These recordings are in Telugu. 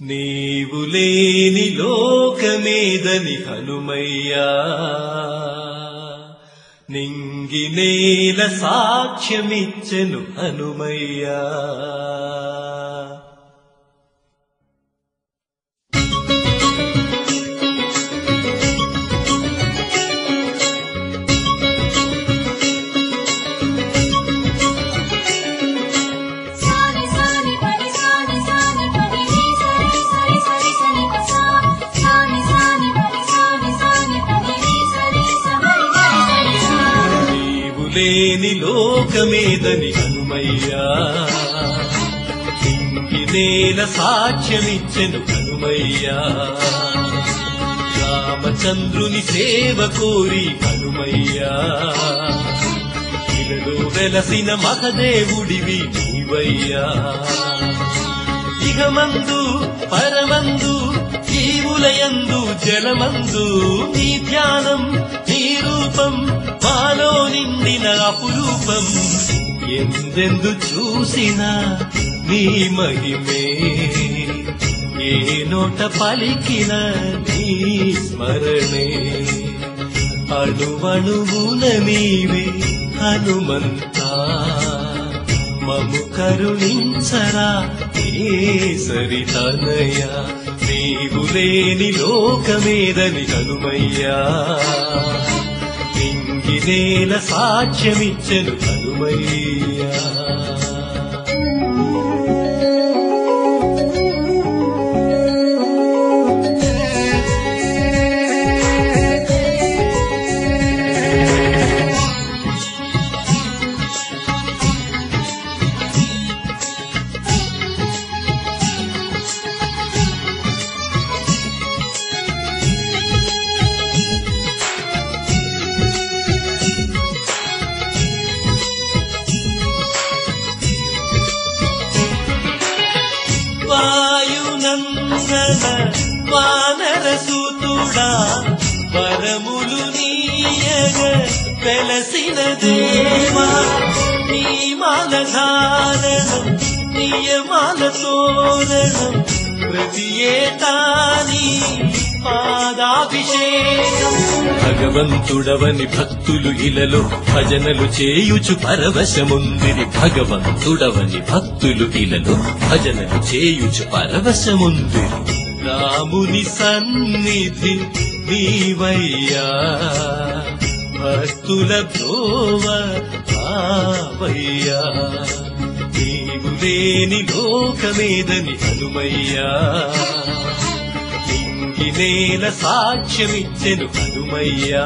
నీవు లేని లోకమేదని హనుమయ్యా నింగి నేల సాక్ష్యమిచ్చెను హనుమయ్యా సాని సాని పని సాని సాని పని నీ సరి సరి సరి సని పసా సాని సాని పని సాని సాని పని నీ సరి సమరి గరి గరి సా నీవు లేని లోకమేదని హనుమయ్యా నింగి నేల సాక్ష్యమిచ్చెను హనుమయ్యా రామచంద్రుని సేవ కోరి హనుమయ్యా ఇలలో వెలసిన మహదేవుడివి నీవయ్యా ఇహమందు పరమందు జీవులయందు జలమందు నీ ధ్యానం నీ రూపం మాలో నిండిన అపురూపం ఎందెందు చూసినా నీ మహిమే ఏ నోట పలికిన నీ స్మరణే అణువణువున నీవే హనుమంతా మము కరుణించరా కేసరి తనయ నీవు లేని లోకమేదని హనుమయ్యా నింగి నేల సాక్ష్యమిచ్చెను హనుమయ్యా వాయునందన వానరసూతుడా వరములు నీయగ వెలసిన దేవా నీ మాలధారణం నియమాల తోరణం ప్రతి ఏటా నీ పాదాభిషేకం భగవంతుడవని భక్తులు ఇలలో భజనలు చేయుచు పరవశముందిరి భగవంతుడవని భక్తులు ఇలలో భజనలు చేయుచు పరవశముందిరి రాముని సన్నిధి నీవయ్యా భక్తుల భోవ ఆవయ్యా నీవు లేని లోకమేదని హనుమయ్యా నింగి నేల సాక్ష్యమిచ్చెను హనుమయ్యా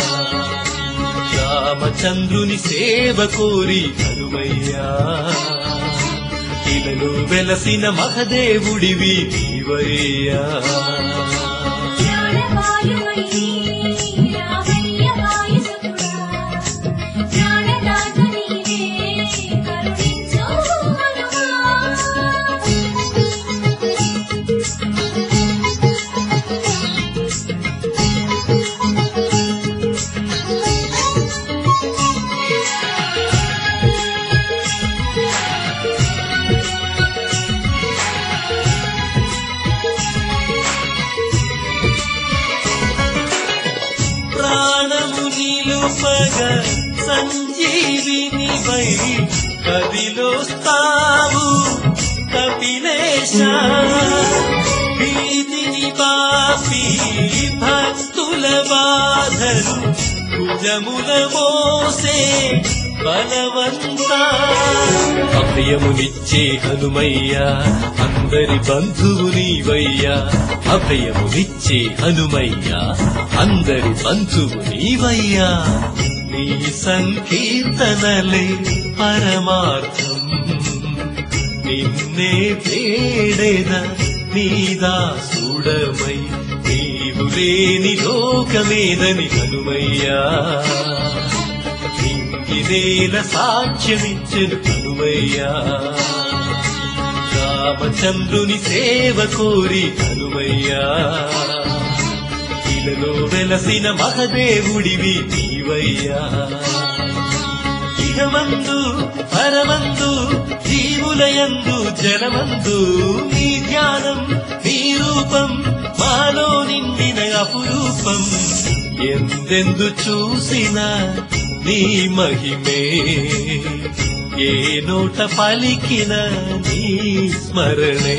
రామచంద్రుని సేవ కోరి హనుమయ్యా ఇలలో వెలసిన మహదేవుడివి నీవయ్యా జ్ఞానవాయుమై రామయ్య వాయుసుతుడా జ్ఞానదాత నీవే కరుణించు హనుమా ప్రాణము నిలుపగ సంజీవిని వై కదిలోస్తావు కపిలేశ భీతిని పాపి భక్తుల బాధలు భుజముల మోసే బలవంతా అభయమునిచ్చే హనుమయ్యా అందరి బంధువు నీవయ్యా అభయమునిచ్చే హనుమయ్యా అందరి బంధువు నీవయ్యా నీ సంకీర్తనలే పరమార్థం నిన్నే వేడేద నీదాసుడమై నీవు లేని లోకమేదని హనుమయ్యా నింగి నేల సాక్ష్యమిచ్చెను హనుమయ్యా రామచంద్రుని సేవ కోరి హనుమయ్యా ఇలలో వెలసిన మహదేవుడివి నీవయ్యా ఇహమందు పరమందు జీవులయందు జలమందు నీ ధ్యానం నీ రూపం మాలో నిండిన అపురూపం ఎందెందు చూసినా నీ మహిమే ఏ నోట పలికిన నీ స్మరణే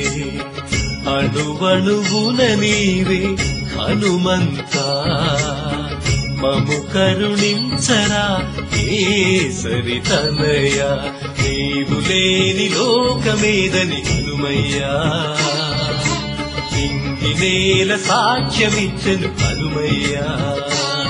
అణువణువున నీవే హనుమంతా మము కరుణించరా కేసరి తనయ నీవు లేని లోకమేదని హనుమయ్యా ఇంగి నేల సాక్ష్యమిచ్చను హనుమయ్యా